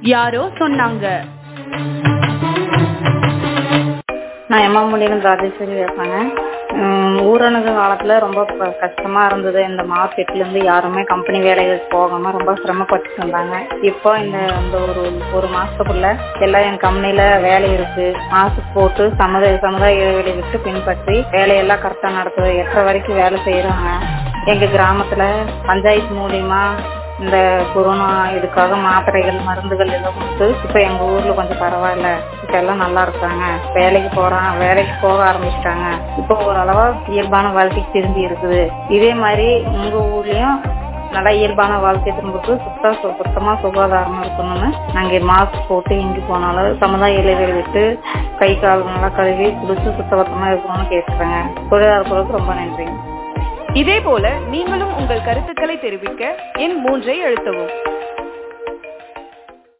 யாரோ சொன்னாங்க நான் எம்மாமுடியிலிருந்து ராஜேஸ்வரி பேசுறேங்க உம், ஊரடங்கு காலத்துல ரொம்ப ப- கஷ்டமா இருந்தது இந்த மார்க்கெட்ல இருந்து யாருமே கம்பெனி வேலைகளுக்கு போகாம ரொம்ப சிரமப்பட்டு இருந்தாங்க இப்போ இந்த இந்த ஒரு ஒரு மாசத்துக்குள்ள எல்லாம் என் கம்பெனில வேலை இருக்கு மாஸ்க் போட்டு சமுதாய சமுதாய இடைவெளி விட்டு பின்பற்றி வேலையெல்லாம் கரெக்டா நடத்துது எட்டரை வரைக்கும் வேலை செய்யறாங்க எங்க கிராமத்துல பஞ்சாயத்து மூலியமா இந்த கொரோனா இதுக்காக மாத்திரைகள் மருந்துகள் எல்லாம் கொடுத்து இப்ப எங்க ஊர்ல கொஞ்சம் பரவாயில்ல இப்ப எல்லாம் நல்லா இருக்காங்க வேலைக்கு போறான் வேலைக்கு போக ஆரம்பிச்சிட்டாங்க இப்போ ஓரளவா இயல்பான வாழ்க்கைக்கு திரும்பி இருக்குது இதே மாதிரி உங்க ஊர்லயும் நல்லா இயல்பான வாழ்க்கை திரும்புக்கு சுத்தா சு- சுத்தமா சுகாதாரமா இருக்கணும்னு நாங்க மாஸ்க் போட்டு எங்க போனாலும் சமுதாய இலைவெளி விட்டு கை கால் நல்லா கழுவி குளிச்சு சுத்தபத்தமா இருக்கணும்னு கேட்டுக்கிறேங்க தொழிலாளர் குழுவுக்கு ரொம்ப நன்றி இதே போல நீங்களும் உங்கள் கருத்துக்களை தெரிவிக்க எண் மூன்றை அழுத்தவும்